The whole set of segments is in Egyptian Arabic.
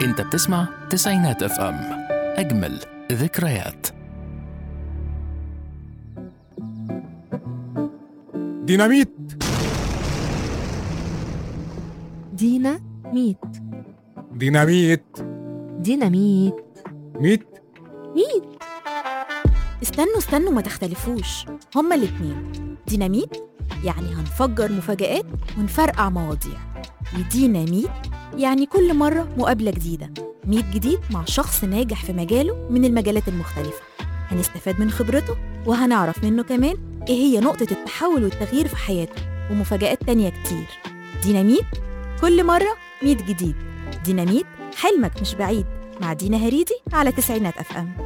انت بتسمع تسعينات اف ام اجمل ذكريات ديناميت دينا ميت ديناميت ديناميت ميت ميت استنوا استنوا ما تختلفوش هما الاتنين ديناميت يعني هنفجر مفاجآت ونفرقع مواضيع وديناميت يعني كل مرة مقابلة جديدة ميت جديد مع شخص ناجح في مجاله من المجالات المختلفة هنستفاد من خبرته وهنعرف منه كمان ايه هي نقطة التحول والتغيير في حياته ومفاجآت تانية كتير ديناميت كل مرة ميت جديد ديناميت حلمك مش بعيد مع دينا هريدي على تسعينات اف ام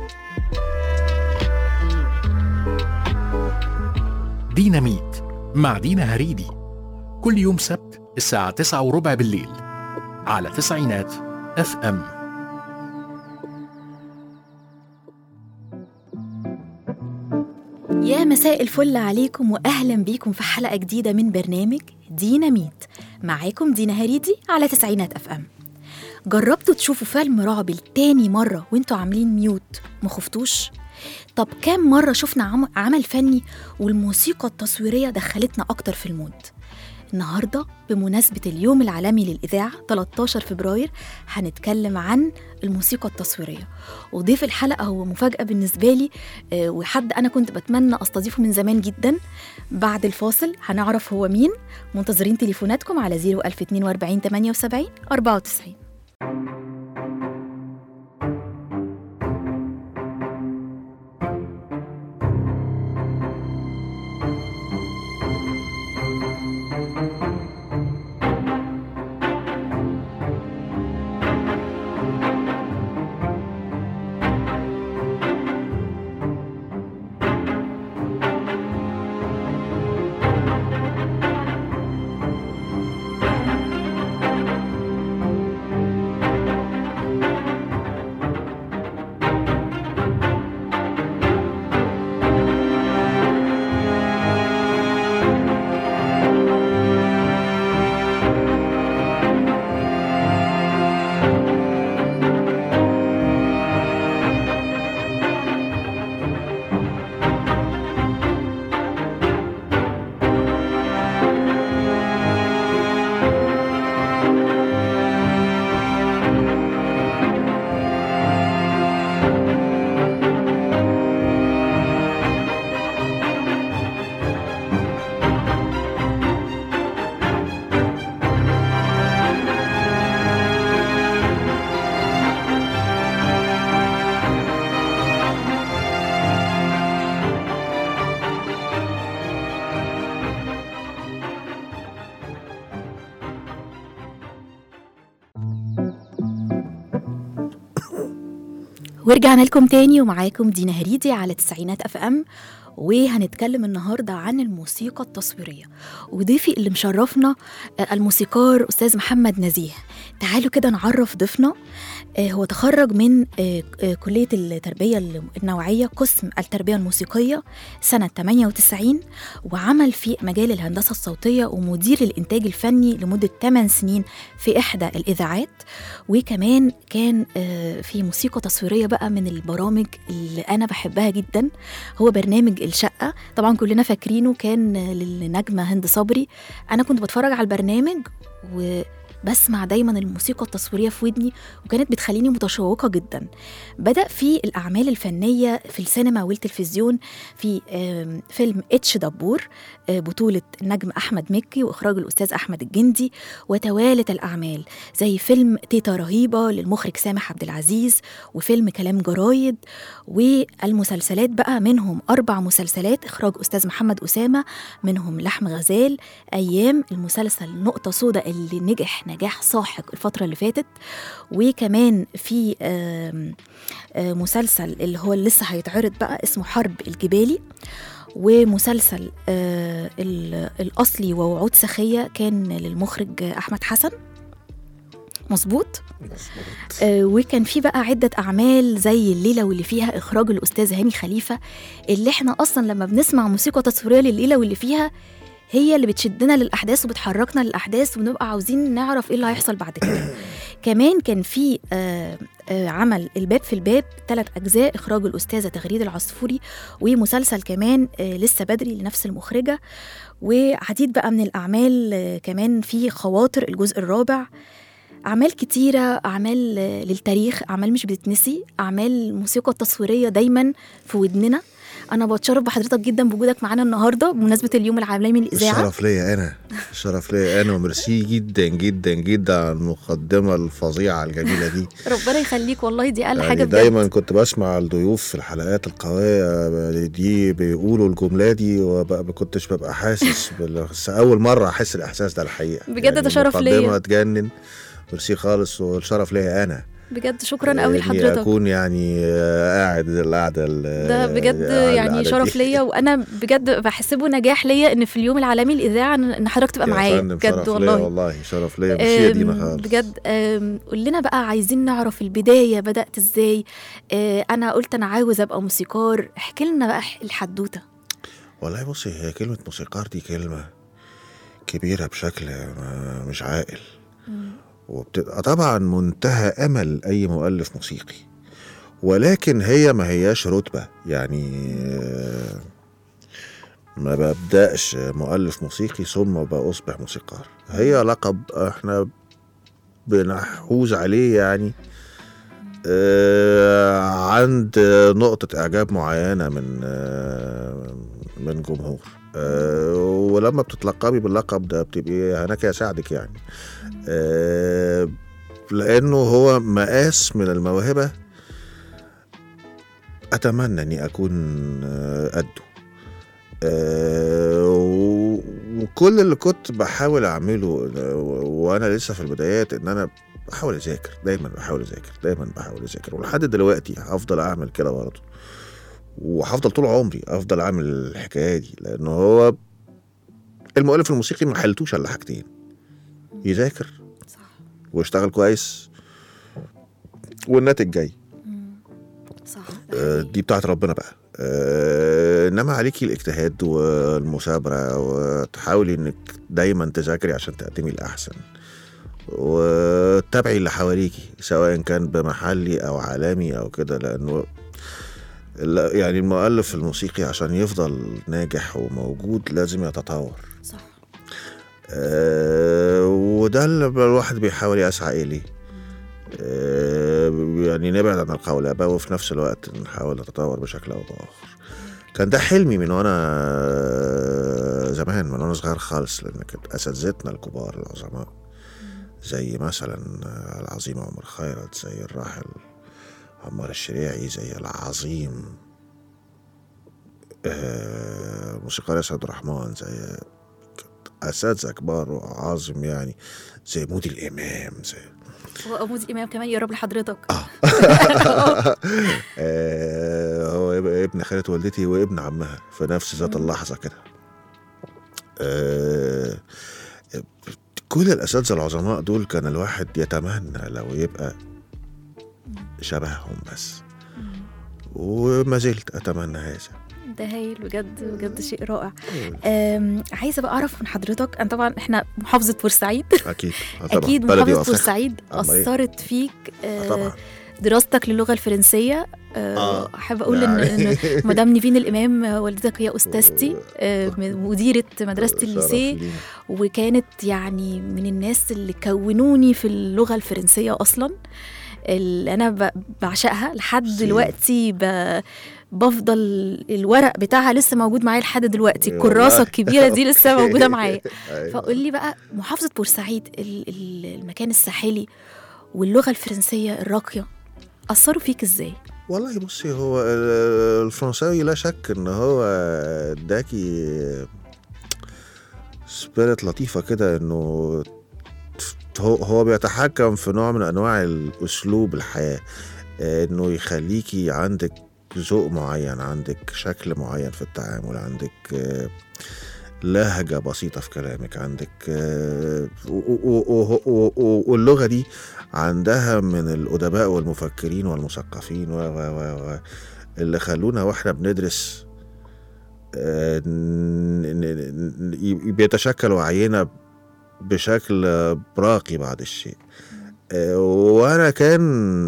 ديناميت مع دينا هريدي كل يوم سبت الساعة تسعة وربع بالليل على تسعينات اف ام يا مساء الفل عليكم واهلا بيكم في حلقه جديده من برنامج ديناميت معاكم دينا هريدي على تسعينات اف ام جربتوا تشوفوا فيلم رعب لتاني مره وانتوا عاملين ميوت ما خفتوش طب كام مره شفنا عم- عمل فني والموسيقى التصويريه دخلتنا اكتر في المود النهارده بمناسبه اليوم العالمي للاذاعه 13 فبراير هنتكلم عن الموسيقى التصويريه وضيف الحلقه هو مفاجاه بالنسبه لي آه، وحد انا كنت بتمنى استضيفه من زمان جدا بعد الفاصل هنعرف هو مين منتظرين تليفوناتكم على 01042 78 94 ورجعنا لكم تاني ومعاكم دينا هريدي على تسعينات اف ام وهنتكلم النهارده عن الموسيقى التصويريه وضيفي اللي مشرفنا آه، الموسيقار استاذ محمد نزيه تعالوا كده نعرف ضيفنا آه، هو تخرج من آه، آه، كليه التربيه النوعيه قسم التربيه الموسيقيه سنه 98 وعمل في مجال الهندسه الصوتيه ومدير الانتاج الفني لمده 8 سنين في احدى الاذاعات وكمان كان آه، في موسيقى تصويريه بقى من البرامج اللي انا بحبها جدا هو برنامج الشقه طبعا كلنا فاكرينه كان آه، للنجمه هند صبري انا كنت بتفرج على البرنامج وبسمع دايما الموسيقى التصويريه في ودني وكانت بتخليني متشوقه جدا بدا في الاعمال الفنيه في السينما والتلفزيون في آم، فيلم اتش دبور آه، بطوله النجم احمد مكي واخراج الاستاذ احمد الجندي وتوالت الاعمال زي فيلم تيتا رهيبة للمخرج سامح عبد العزيز وفيلم كلام جرايد والمسلسلات بقى منهم أربع مسلسلات إخراج أستاذ محمد أسامة منهم لحم غزال أيام المسلسل نقطة سوداء اللي نجح نجاح ساحق الفترة اللي فاتت وكمان في آم، آه، مسلسل اللي هو اللي لسه هيتعرض بقى اسمه حرب الجبالي ومسلسل آه، ال- الأصلي ووعود سخية كان للمخرج أحمد حسن مظبوط آه وكان في بقى عدة أعمال زي الليلة واللي فيها إخراج الأستاذ هاني خليفة اللي إحنا أصلا لما بنسمع موسيقى تصويرية لليلة واللي فيها هي اللي بتشدنا للأحداث وبتحركنا للأحداث وبنبقى عاوزين نعرف إيه اللي هيحصل بعد كده كمان كان في آه، آه، عمل الباب في الباب ثلاث أجزاء إخراج الأستاذة تغريد العصفوري ومسلسل كمان آه، لسه بدري لنفس المخرجة وعديد بقى من الأعمال آه، كمان في خواطر الجزء الرابع أعمال كتيرة أعمال آه، للتاريخ أعمال مش بتتنسي أعمال موسيقى تصويرية دايما في ودننا أنا بتشرف بحضرتك جدا بوجودك معانا النهاردة بمناسبة اليوم العالمي للإذاعة الشرف ليا انا الشرف ليا انا وميرسي جدا جدا جدا على المقدمه الفظيعه الجميله دي ربنا يخليك والله دي أقل يعني حاجة بجد دايما كنت بسمع الضيوف في الحلقات القويه دي بيقولوا الجمله دي وما كنتش ببقى حاسس بال- بس اول مره احس الاحساس ده الحقيقه بجد ده شرف ليا. مقدمه تجنن ميرسي خالص والشرف ليا انا بجد شكرا قوي إني لحضرتك اكون يعني آه، قاعد القعده ال- ده بجد القعدة يعني دي. شرف ليا وانا بجد بحسبه نجاح ليا ان في اليوم العالمي للاذاعه ان إن حضرتك تبقى يا معايا فندم، بجد شرف ليا والله والله شرف ليا ميرسي يا دينا أم، خالص بجد أم، قول لنا بقى عايزين نعرف البدايه بدات ازاي أه، انا قلت انا عاوز ابقى موسيقار احكي لنا بقى الحدوته والله بصي هي كلمة موسيقار دي كلمة كبيرة بشكل ما- مش عاقل وبتبقى طبعا منتهى أمل أي مؤلف موسيقي ولكن هي ما هياش رتبة يعني آه، ما ببدأش مؤلف موسيقي ثم بأصبح موسيقار هي لقب احنا بنحوز عليه يعني آه، عند نقطة إعجاب معينة من آه، من جمهور آه، ولما بتتلقبي باللقب ده بتبقي هناك يساعدك يعني آه، لأنه هو مقاس من الموهبة أتمنى إني أكون آه، قده آه، و- وكل اللي كنت بحاول أعمله آه، وأنا لسه في البدايات إن أنا بحاول أذاكر دايما بحاول أذاكر دايما بحاول أذاكر ولحد دلوقتي هفضل أعمل كده برضه وهفضل طول عمري افضل اعمل الحكايه دي لان هو المؤلف الموسيقي ما حلتوش الا حاجتين يذاكر صح ويشتغل كويس والناتج جاي صح آه، دي بتاعت ربنا بقى آه، انما عليكي الاجتهاد والمثابره وتحاولي انك دايما تذاكري عشان تقدمي الاحسن وتتابعي اللي حواليكي سواء كان بمحلي او عالمي او كده لانه لا- يعني المؤلف الموسيقي عشان يفضل ناجح وموجود لازم يتطور صح آه، وده اللي الواحد بيحاول يسعى إليه آه، يعني نبعد عن القولبة وفي نفس الوقت نحاول نتطور بشكل أو بآخر كان ده حلمي من وأنا زمان من وأنا صغير خالص لأن كانت أساتذتنا الكبار العظماء زي مثلا العظيم عمر خيرت زي الراحل عمار الشريعي زي العظيم آه، موسيقار ياسر الرحمن زي اساتذه كبار وعظم يعني زي مودي الامام زي وابوذي امام كمان يقرب لحضرتك آه هو يبقى ابن خالة والدتي وابن عمها في نفس ذات اللحظة كده آه كل الأساتذة العظماء دول كان الواحد يتمنى لو يبقى شبههم بس وما زلت أتمنى هذا ده هايل بجد بجد شيء رائع أم، عايزه بقى اعرف من حضرتك انا طبعا احنا محافظه بورسعيد أكيد آه طبعاً. اكيد بلدي محافظه وأفخر. بورسعيد أما إيه؟ اثرت فيك آه آه، طبعا دراستك للغه الفرنسيه آه، آه. احب اقول ان إن يعني. مدام نيفين الامام آه، والدتك هي استاذتي آه، من- مديره مدرسه شرف الليسيه لينا. وكانت يعني من الناس اللي كونوني في اللغه الفرنسيه اصلا اللي انا ب- بعشقها لحد سي. دلوقتي ب... بفضل الورق بتاعها لسه موجود معايا لحد دلوقتي والله. الكراسه الكبيره دي لسه أوكي. موجوده معايا أيوة. فقول لي بقى محافظه بورسعيد ال- ال- المكان الساحلي واللغه الفرنسيه الراقيه اثروا فيك ازاي والله بصي هو ال- الفرنساوي لا شك ان هو اداكي سبيريت لطيفة كده انه هو هو بيتحكم في نوع من انواع الاسلوب الحياة انه يخليكي عندك ذوق معين عندك شكل معين في التعامل عندك آه، لهجة بسيطة في كلامك عندك آه، و- و- و- و- و- واللغة دي عندها من الأدباء والمفكرين والمثقفين و و و و اللي خلونا واحنا بندرس آه، ن- ن- ن- بيتشكل وعينا بشكل راقي بعض الشيء آه، وانا كان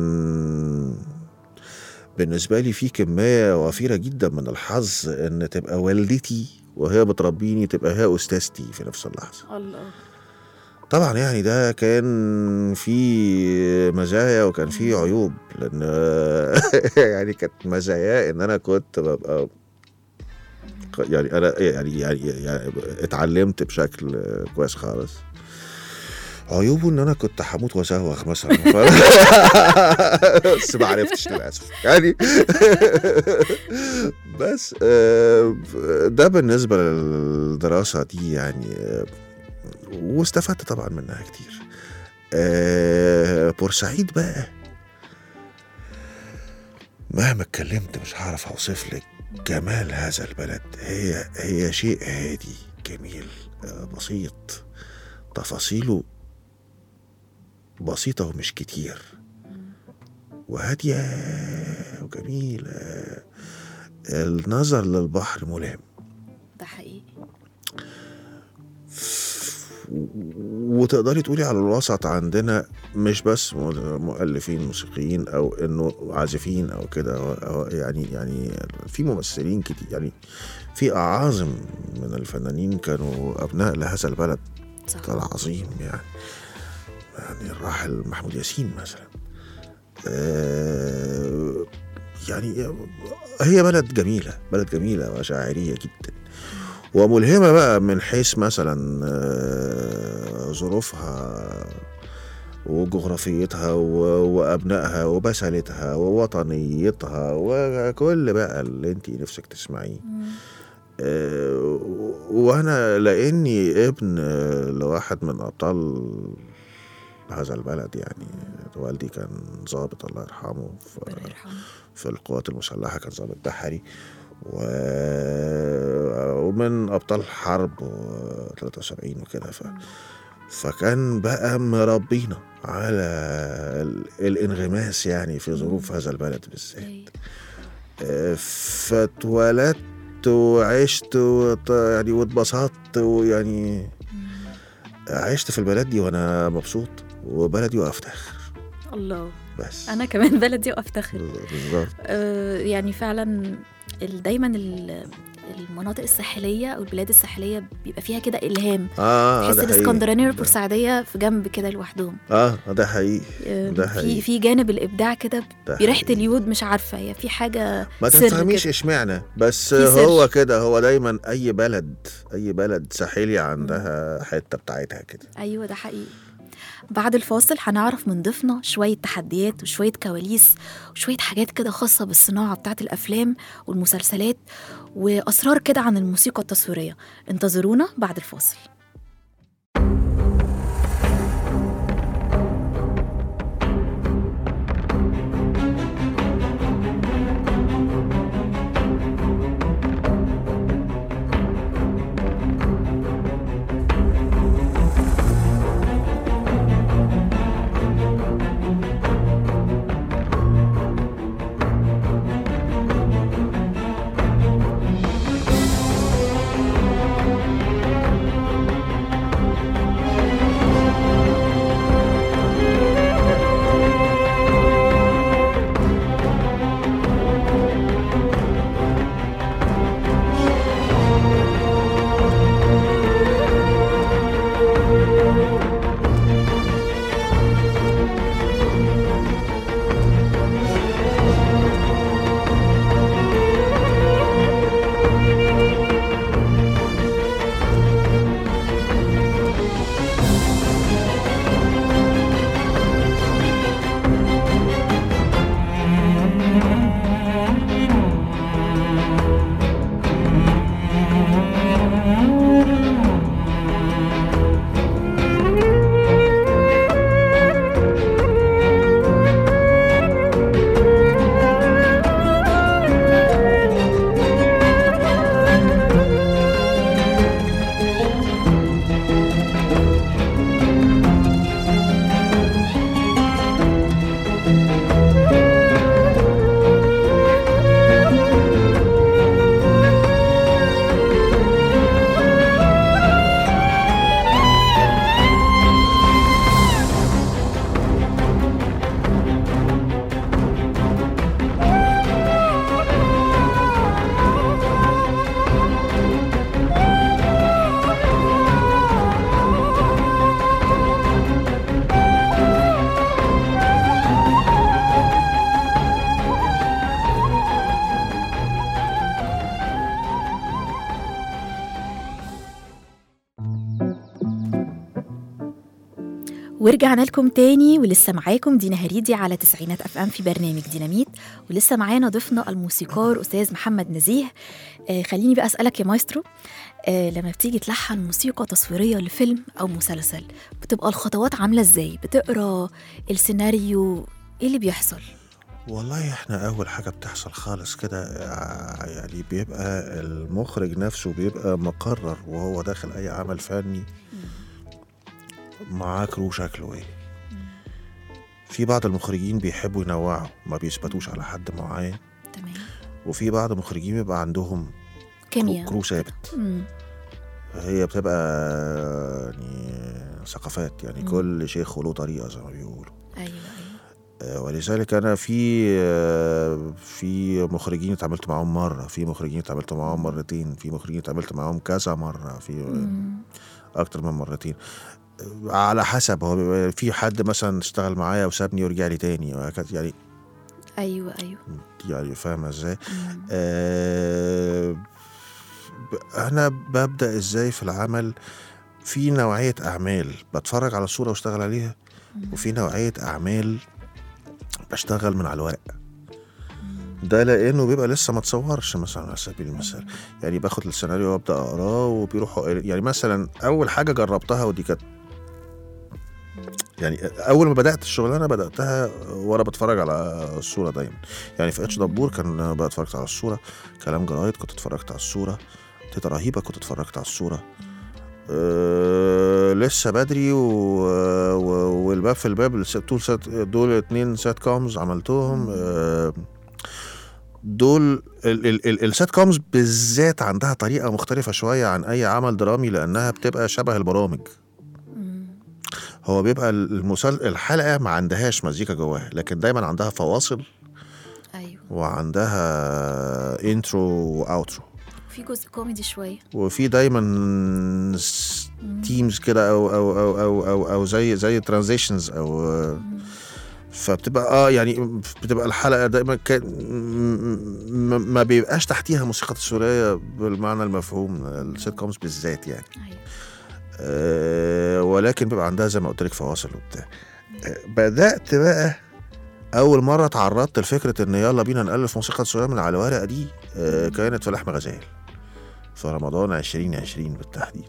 بالنسبه لي في كميه وفيره جدا من الحظ ان تبقى والدتي وهي بتربيني تبقى هي استاذتي في نفس اللحظه الله طبعا يعني ده كان في مزايا وكان في عيوب لان يعني كانت مزايا ان انا كنت ببقى يعني انا يعني يعني, يعني اتعلمت بشكل كويس خالص عيوبه ان انا كنت هموت وازوغ مثلا ف... بس ما عرفتش للاسف يعني بس آه، ده بالنسبه للدراسه دي يعني آه، واستفدت طبعا منها كتير آه، بورسعيد بقى مهما اتكلمت مش هعرف اوصف لك جمال هذا البلد هي هي شيء هادي جميل آه، بسيط تفاصيله بسيطة ومش كتير وهادية وجميلة النظر للبحر ملهم ده حقيقي وتقدري تقولي على الوسط عندنا مش بس مؤلفين موسيقيين او انه عازفين او كده هو- هو يعني يعني في ممثلين كتير يعني في اعاظم من الفنانين كانوا ابناء لهذا البلد صح العظيم يعني يعني الراحل محمود ياسين مثلا آه، يعني هي بلد جميلة بلد جميلة وشاعرية جدا وملهمة بقى من حيث مثلا آه، ظروفها وجغرافيتها و- وأبنائها وبسلتها ووطنيتها وكل بقى اللي انت نفسك تسمعيه مم. آه، وانا لاني ابن آه، لواحد من ابطال هذا البلد يعني والدي كان ضابط الله يرحمه في, ربنا يرحمه في القوات المسلحه كان ضابط بحري و... ومن ابطال حرب و 73 وكده ف... فكان بقى مربينا على ال- الانغماس يعني في ظروف هذا البلد بالذات أيوة. آه، فاتولدت وعشت وط- يعني واتبسطت ويعني مم. عشت في البلد دي وانا مبسوط وبلدي وافتخر الله بس انا كمان بلدي وافتخر بالظبط آه، يعني فعلا ال- دايما ال- المناطق الساحليه او البلاد الساحليه بيبقى فيها كده الهام اه تحس ده حقيقي الاسكندرانيه والبورسعيديه في جنب كده لوحدهم اه ده حقيقي آه، ده في حقيقي. في جانب الابداع كده ده بريحه حقيقي. اليود مش عارفه هي في حاجه ما سر تفهميش كده. اشمعنى بس في سر. هو كده هو دايما اي بلد اي بلد ساحلي عندها حته بتاعتها كده ايوه ده حقيقي بعد الفاصل هنعرف من ضيفنا شوية تحديات وشوية كواليس وشوية حاجات كده خاصة بالصناعة بتاعة الأفلام والمسلسلات وأسرار كده عن الموسيقى التصويرية انتظرونا بعد الفاصل ورجعنا لكم تاني ولسه معاكم دينا هريدي على تسعينات اف ام في برنامج ديناميت ولسه معانا ضيفنا الموسيقار استاذ محمد نزيه آه خليني بقى اسالك يا مايسترو آه لما بتيجي تلحن موسيقى تصويريه لفيلم او مسلسل بتبقى الخطوات عامله ازاي بتقرا السيناريو ايه اللي بيحصل والله احنا اول حاجه بتحصل خالص كده ع- يعني بيبقى المخرج نفسه بيبقى مقرر وهو داخل اي عمل فني معاه كرو شكله ايه في بعض المخرجين بيحبوا ينوعوا ما بيثبتوش على حد معين تمام وفي بعض المخرجين بيبقى عندهم كرو, كيمياء كرو ثابت مم. هي بتبقى يعني ثقافات يعني مم. كل شيخ وله طريقه زي ما بيقولوا ايوه ايوه آه، ولذلك انا في آه، في مخرجين اتعاملت معاهم مره في مخرجين اتعاملت معاهم مرتين في مخرجين اتعاملت معاهم كذا مره في مم. اكتر من مرتين آه، على حسب هو بيبقى في حد مثلا اشتغل معايا وسابني ورجع لي تاني وهكذا يعني ايوه ايوه يعني فاهمه ازاي مم. آه، ب- انا ببدا ازاي في العمل في نوعيه اعمال بتفرج على الصوره واشتغل عليها وفي نوعيه اعمال بشتغل من على الورق ده لانه بيبقى لسه ما اتصورش مثلا على سبيل المثال يعني باخد السيناريو وابدا اقراه وبيروحوا يعني مثلا اول حاجه جربتها ودي كانت يعني اول ما بدات الشغلانه بداتها وانا بتفرج على الصوره دايما يعني في اتش دبور كان بقى اتفرجت على الصوره كلام جرايد كنت اتفرجت على الصوره تيتا رهيبه كنت اتفرجت على الصوره أه لسه بدري و... و... والباب في الباب الس- دول سات... دول اتنين سات كومز عملتهم أه دول ال... ال... ال... السات كومز بالذات عندها طريقه مختلفه شويه عن اي عمل درامي لانها بتبقى شبه البرامج مم. هو بيبقى المسل... الحلقه ما عندهاش مزيكا جواها لكن دايما عندها فواصل ايوه وعندها انترو واوترو في جزء كوميدي شويه وفي دايما تيمز كده او او او او او, أو زي زي ترانزيشنز او فبتبقى اه يعني بتبقى الحلقه دايما كان م- م- ما بيبقاش تحتيها موسيقى تصويريه بالمعنى المفهوم السيت كومز بالذات يعني ايوه آه، ولكن بيبقى عندها زي ما قلت لك فواصل وبتاع آه، بدات بقى اول مره تعرضت لفكره ان يلا بينا نالف موسيقى تصويريه من على الورقه دي آه، كانت في لحم غزال في رمضان 2020 بالتحديد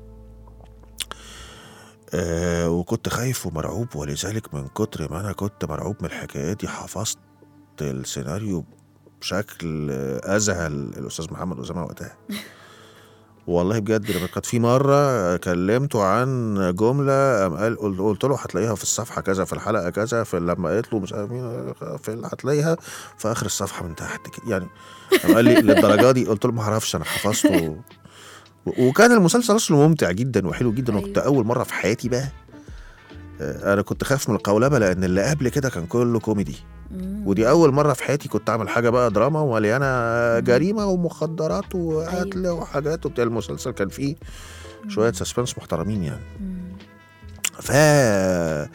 آه وكنت خايف ومرعوب ولذلك من كتر ما انا كنت مرعوب من الحكايه دي حفظت السيناريو بشكل آه، اذهل الاستاذ محمد اسامه وقتها والله بجد لما كانت في مره كلمته عن جمله قام قال قلت قلت له هتلاقيها في الصفحه كذا في الحلقه كذا في لما قالت له مش عارف مين في ال- هتلاقيها في اخر الصفحه من تحت كده يعني قام قال لي للدرجه دي قلت له ما اعرفش انا حفظته و- وكان المسلسل اصله ممتع جدا وحلو جدا أيوة. وكنت اول مره في حياتي بقى آه، انا كنت خايف من القولبه لان اللي قبل كده كان كله كوميدي مم. ودي اول مره في حياتي كنت اعمل حاجه بقى دراما ومليانه جريمه ومخدرات وقتل أيوة. وحاجات وبتاع المسلسل كان فيه شويه سسبنس محترمين يعني مم. ف آه،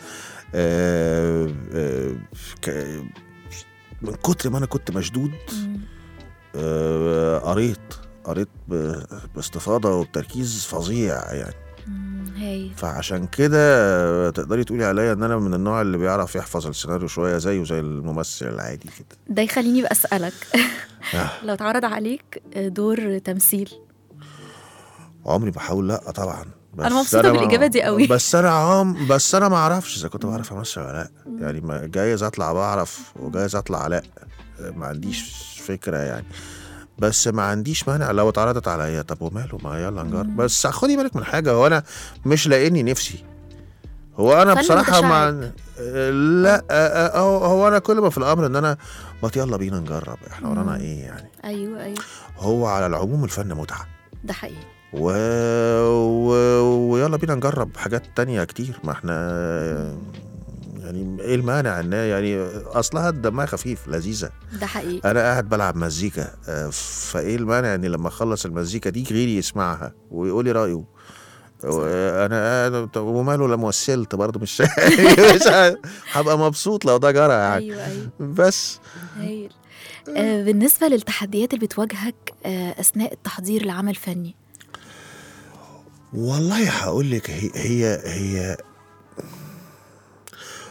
آه، ك- من كتر ما انا كنت مشدود مم. آه، قريت قريت ب- باستفاضه وبتركيز فظيع يعني مم. هايل فعشان كده تقدري تقولي عليا ان انا من النوع اللي بيعرف يحفظ السيناريو شويه زيه زي الممثل العادي كده ده يخليني بقى اسالك آه. لو اتعرض عليك دور تمثيل عمري بحاول لا طبعا بس أنا مبسوطة ما- بالإجابة دي قوي. بس انا عم بس انا ما اعرفش اذا كنت بعرف امثل ولا لا يعني ما جايز اطلع بعرف وجايز اطلع لا ما عنديش فكره يعني بس ما عنديش مانع لو اتعرضت عليا طب وماله ما يلا نجرب بس خدي بالك من حاجه هو انا مش لاقيني نفسي هو انا فن بصراحه ما متشعب. لا آه، آه، هو هو انا كل ما في الامر ان انا ما يلا بينا نجرب احنا ورانا مم. ايه يعني ايوه ايوه هو على العموم الفن متعه ده حقيقي و... و... ويلا بينا نجرب حاجات تانية كتير ما احنا يعني ايه المانع ان يعني اصلها دمها خفيف لذيذه ده حقيقي انا قاعد بلعب مزيكا آه، فايه المانع ان لما اخلص المزيكا دي غيري يسمعها ويقول لي رايه وانا قاعد طب وماله لما وصلت برضه مش مش ه- هبقى مبسوط لو ده جرى يعني ايوه ايوه بس هايل آه بالنسبه للتحديات اللي بتواجهك آه اثناء التحضير لعمل فني والله هقول لك هي هي هي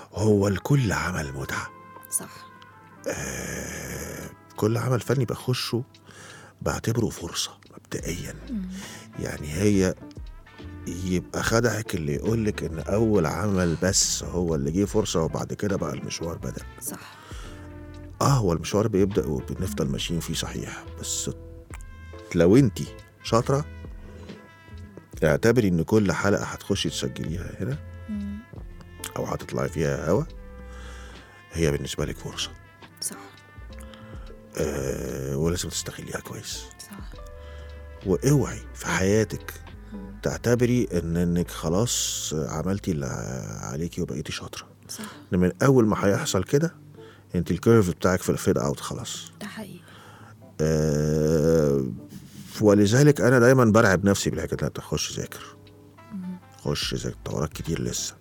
هو الكل عمل متعه صح آه كل عمل فني بخشه بعتبره فرصه مبدئيا مم. يعني هي يبقى خدعك اللي يقولك ان اول عمل بس هو اللي جه فرصه وبعد كده بقى المشوار بدا صح اه هو المشوار بيبدا وبنفضل ماشيين فيه صحيح بس لو انت شاطره اعتبري ان كل حلقه هتخشي تسجليها هنا مم. او هتطلعي فيها هوا هي بالنسبه لك فرصه صح آه ولازم تستغليها كويس صح واوعي في حياتك مم. تعتبري ان انك خلاص عملتي اللي عليكي وبقيتي شاطره صح ان من اول ما هيحصل كده انت الكيرف بتاعك في الفيد اوت خلاص ده حقيقي آه ولذلك انا دايما برعب نفسي بالحكايه لا تخش ذاكر مم. خش ذاكر وراك كتير لسه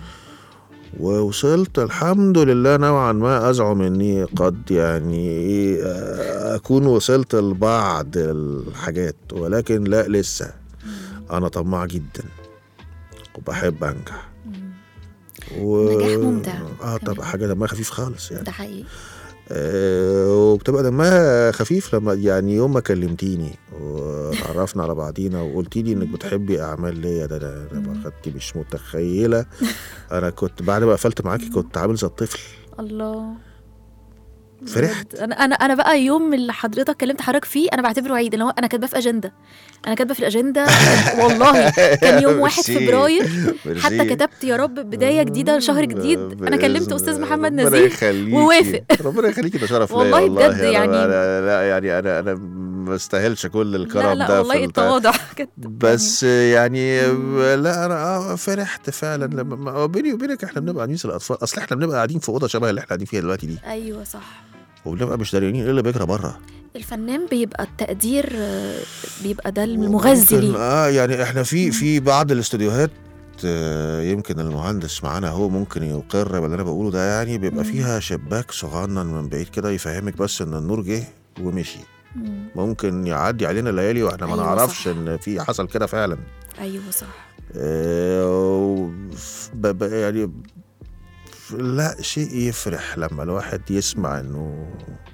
ووصلت الحمد لله نوعا ما ازعم اني قد يعني إيه، آه، اكون وصلت لبعض الحاجات ولكن لا لسه انا طماع جدا وبحب انجح مم. و... نجاح ممتع اه كمان. طبعا حاجه دمها خفيف خالص يعني ده حقيقي آه وبتبقى دمها خفيف لما يعني يوم ما كلمتيني وتعرفنا على بعضينا وقلتي لي انك بتحبي اعمال ليا ده ده انا ما خدتي مش متخيله انا كنت بعد ما قفلت معاكي كنت عامل زي الطفل الله فرحت. بجد. انا انا انا بقى يوم اللي حضرتك كلمت حضرتك فيه انا بعتبره عيد اللي هو انا كاتباه في اجنده انا كاتبه في الاجنده والله كان يوم 1 ميرسي. فبراير حتى ميرسي. كتبت يا رب بدايه جديده لشهر جديد انا كلمت بإذن- استاذ محمد ربنا نزيه يخليكي. ووافق. ربنا يخليكي ده شرف ليا والله والله بجد أنا- يعني- أنا لا يعني انا انا ما استاهلش كل الكرم لا لا ده والله في البتاع. التواضع كده بس يعني لا انا آه فرحت فعلا لما ما- بيني وبينك احنا بنبقى قاعدين زي الاطفال اصل احنا بنبقى قاعدين في اوضه شبه اللي احنا قاعدين فيها دلوقتي دي ايوه صح وبنبقى مش داريين ايه اللي بيجرى بره الفنان بيبقى التقدير آه، بيبقى ده المغذي ممكن- ليه اه يعني احنا في في بعض الاستوديوهات آه، يمكن المهندس معانا هو ممكن يقر باللي انا بقوله ده يعني بيبقى مم. فيها شباك صغنن من بعيد كده يفهمك بس ان النور جه ومشي مم. ممكن يعدي علينا ليالي واحنا ما أيوة نعرفش صح. ان في حصل كده فعلا ايوه صح آه، و- ب- ب- يعني لا شيء يفرح لما الواحد يسمع انه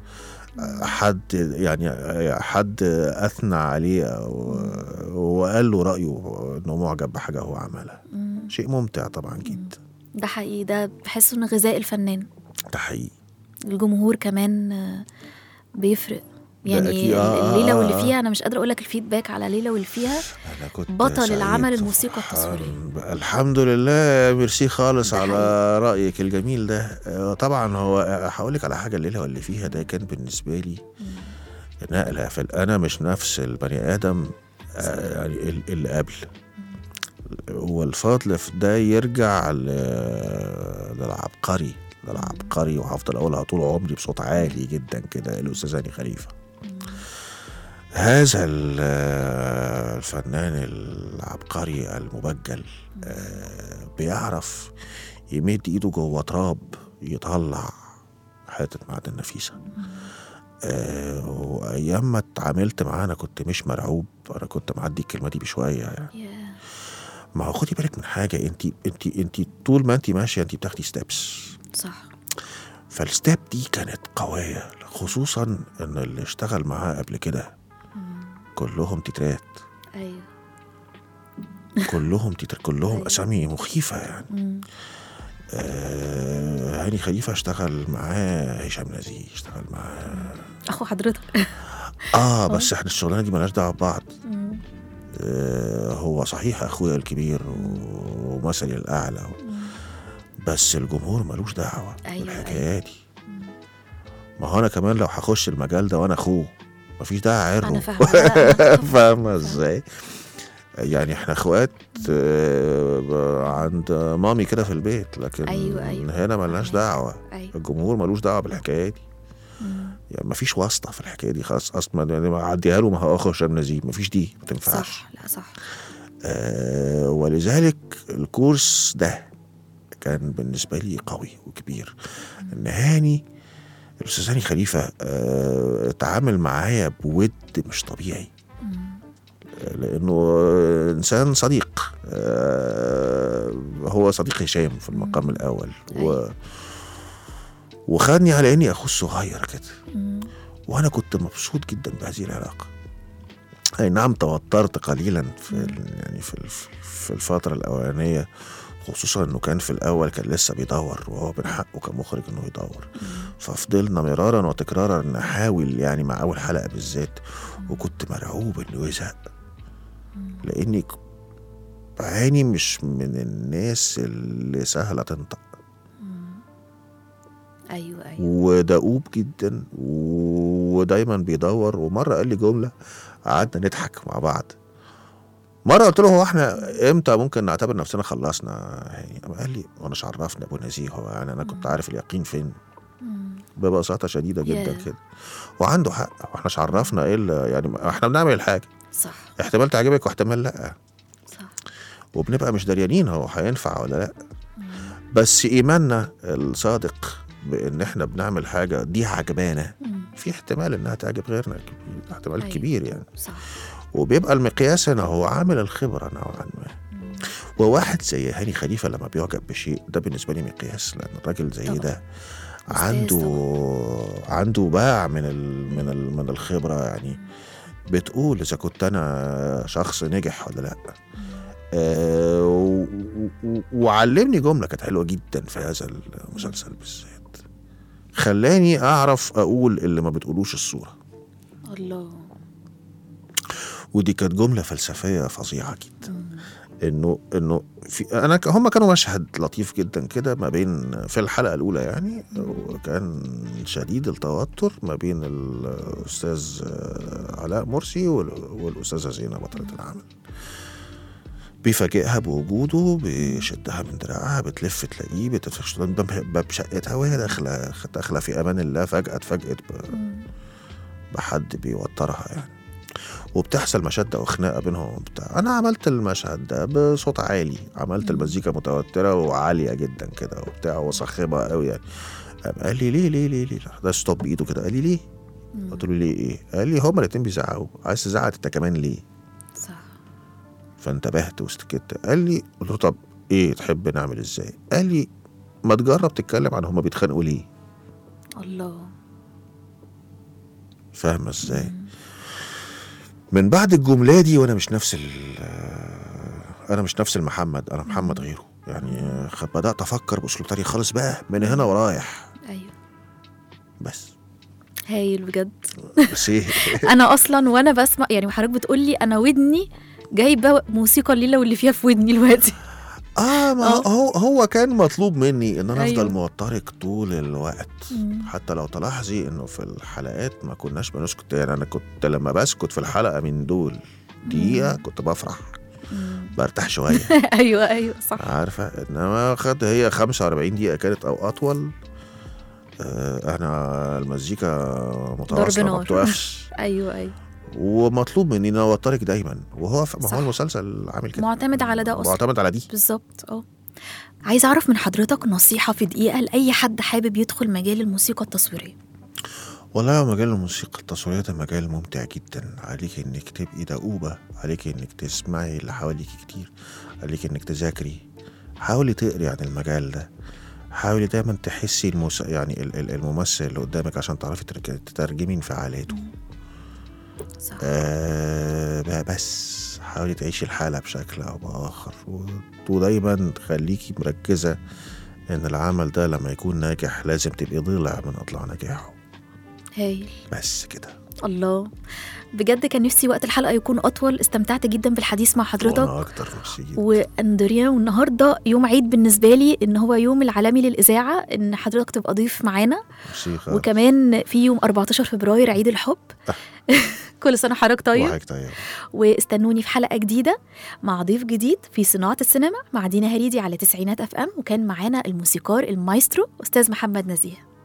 حد يعني حد اثنى عليه أو- وقال له رايه انه معجب بحاجه هو عملها مم. شيء ممتع طبعا جدا ده حقيقي ده بحس انه غذاء الفنان ده حقيقي الجمهور كمان آه، بيفرق ده يعني أكيد. آه، الليله آه، واللي آه. فيها انا مش قادره اقول لك الفيدباك على ليله واللي فيها انا كنت بطل سعيد العمل الموسيقى وفرحان. التصويرية. الحمد لله ميرسي خالص ده على رايك الجميل ده آه، طبعا هو هقول لك على حاجه الليله واللي فيها ده كان بالنسبه لي نقله في انا مش نفس البني ادم آه، يعني ال- اللي قبل والفضل في ده يرجع ل- للعبقري للعبقري وهفضل اقولها طول عمري بصوت عالي جدا كده الاستاذ هاني خليفه هذا ال- الفنان العبقري المبجل آه، بيعرف يمد ايده جوه تراب يطلع حته معدن نفيسه آه، وايام ما اتعاملت معاه انا كنت مش مرعوب انا كنت معدي الكلمه دي بشويه يعني يا ما هو خدي بالك من حاجه انت انت انت طول ما انت ماشيه انت بتاخدي ستيبس صح فالستيب دي كانت قويه خصوصا ان اللي اشتغل معاه قبل كده مم. كلهم تترات ايوه كلهم تتر كلهم أيوة. اسامي مخيفه يعني مم. آه هاني خليفه اشتغل معاه هشام نزيه اشتغل معاه اخو حضرتك اه بس احنا الشغلانه دي مالهاش دعوه ببعض مم. آه هو صحيح اخويا الكبير و- ومثلي الاعلى مم. بس الجمهور ملوش دعوه أيوة، بالحكايه دي ما هو انا كمان لو هخش المجال ده وانا اخوه مفيش داعي انا اعره فاهمه لا، أنا فاهمه ازاي يعني احنا اخوات آه، عند مامي كده في البيت لكن أيوة، أيوة. هنا ملناش فاهمة. دعوه ايوه الجمهور ملوش دعوه بالحكايه دي مم. يعني مفيش واسطه في الحكايه دي خلاص اصلا يعني ما اعديها له ما هو اخو هشام نزيه مفيش دي ما تنفعش صح لا صح آه ولذلك الكورس ده كان بالنسبه لي قوي وكبير ان هاني الاستاذ هاني خليفه آه تعامل معايا بود مش طبيعي مم. لانه انسان صديق آه، هو صديق هشام في المقام الاول و أيوة. وخدني على اني اخوه الصغير كده مم. وانا كنت مبسوط جدا بهذه العلاقه اي نعم توترت قليلا في ال- يعني في الف- في الفتره الاولانيه خصوصا انه كان في الاول كان لسه بيدور وهو من حقه كمخرج انه يدور ففضلنا مرارا وتكرارا نحاول يعني مع اول حلقه بالذات وكنت مرعوب انه يزهق لاني ك- بعاني مش من الناس اللي سهله تنطق ايوه ايوه ودؤوب جدا ودايما بيدور ومره قال لي جمله قعدنا نضحك مع بعض مره قلت له هو احنا امتى ممكن نعتبر نفسنا خلصنا يعني قال لي وانا مش عرفني ابو نزيه هو يعني انا كنت عارف اليقين فين مم. ببساطه شديده جدا ياه. كده وعنده حق واحنا مش عرفنا ايه اللي- يعني احنا بنعمل الحاجه صح احتمال تعجبك واحتمال لا صح وبنبقى مش دريانين هو هينفع ولا لا بس ايماننا الصادق بان احنا بنعمل حاجه دي عجبانا مم. في احتمال انها تعجب غيرنا كبير احتمال أيوة. كبير يعني صح وبيبقى المقياس هنا هو عامل الخبره نوعا ما وواحد زي هاني خليفه لما بيعجب بشيء ده بالنسبه لي مقياس لان الراجل زي طبعاً. ده أستاذ عنده عنده باع من ال من ال من الخبره يعني بتقول اذا كنت انا شخص نجح ولا لا آه و- و- وعلمني جمله كانت حلوه جدا في هذا المسلسل بالذات خلاني اعرف اقول اللي ما بتقولوش الصوره الله ودي كانت جمله فلسفيه فظيعه جدا انه انه في انا ك- هم كانوا مشهد لطيف جدا كده ما بين في الحلقه الاولى يعني وكان شديد التوتر ما بين الاستاذ آه، علاء مرسي وال- والاستاذه زينه بطله العمل بيفاجئها بوجوده بيشدها من دراعها بتلف تلاقيه بتفتح باب باب شقتها وهي داخله داخله في امان الله فجاه اتفاجئت ب- بحد بيوترها يعني وبتحصل مشادة وخناقة بينهم وبتاع أنا عملت المشهد ده بصوت عالي عملت المزيكا متوترة وعالية جدا كده وبتاع وصاخبة قوي يعني قام قال لي ليه ليه ليه ليه ده ستوب بإيده كده قال لي ليه قلت له ليه إيه قال لي هما الاتنين بيزعقوا عايز تزعق أنت كمان ليه صح فانتبهت وسكت قال لي قلت له طب إيه تحب نعمل إزاي قال لي ما تجرب تتكلم عن هما بيتخانقوا ليه الله فاهمة ازاي من بعد الجملة دي وانا مش نفس ال انا مش نفس المحمد انا محمد غيره يعني خ- بدأت افكر باسلوب تاني خالص بقى من هنا ورايح ايوه بس هايل بجد بس ايه انا اصلا وانا بسمع يعني وحضرتك بتقول لي انا ودني جايبه موسيقى الليله واللي فيها في ودني دلوقتي اه ما آه. هو هو كان مطلوب مني ان انا افضل أيوة. موترك طول الوقت مم. حتى لو تلاحظي انه في الحلقات ما كناش بنسكت يعني انا كنت لما بسكت في الحلقه من دول دقيقه كنت بفرح مم. برتاح شويه ايوه ايوه صح عارفه انما خد هي 45 دقيقه كانت او اطول آه، احنا المزيكا متواصله ما نار. بتوقفش ايوه ايوه ومطلوب مني ان أنا اوترك دايما وهو ف... ما صح. هو المسلسل عامل كده معتمد على ده أصلاً. معتمد على دي بالظبط اه عايزه اعرف من حضرتك نصيحه في دقيقه لاي حد حابب يدخل مجال الموسيقى التصويريه والله مجال الموسيقى التصويرية ده مجال ممتع جدا عليك انك تبقي دؤوبة عليك انك تسمعي اللي حواليك كتير عليك انك تذاكري حاولي تقري عن المجال ده حاولي دايما تحسي المس... يعني ال- ال- الممثل اللي قدامك عشان تعرفي ترج- تترجمي انفعالاته صح آه ب- بس حاولي تعيشي الحالة بشكل أو بآخر و- ودايما خليكي مركزة إن العمل ده لما يكون ناجح لازم تبقي ضلع من أضلاع نجاحه هايل بس كده الله بجد كان نفسي وقت الحلقه يكون اطول استمتعت جدا بالحديث مع حضرتك وأنا أكتر نفسي جدا واندريا والنهارده يوم عيد بالنسبه لي ان هو يوم العالمي للاذاعه ان حضرتك تبقى ضيف معانا موسيقى وكمان في يوم 14 فبراير عيد الحب كل سنه حضرتك طيب وحضرتك طيب واستنوني في حلقه جديده مع ضيف جديد في صناعه السينما مع دينا هريدي على تسعينات اف ام وكان معانا الموسيقار المايسترو استاذ محمد نزيه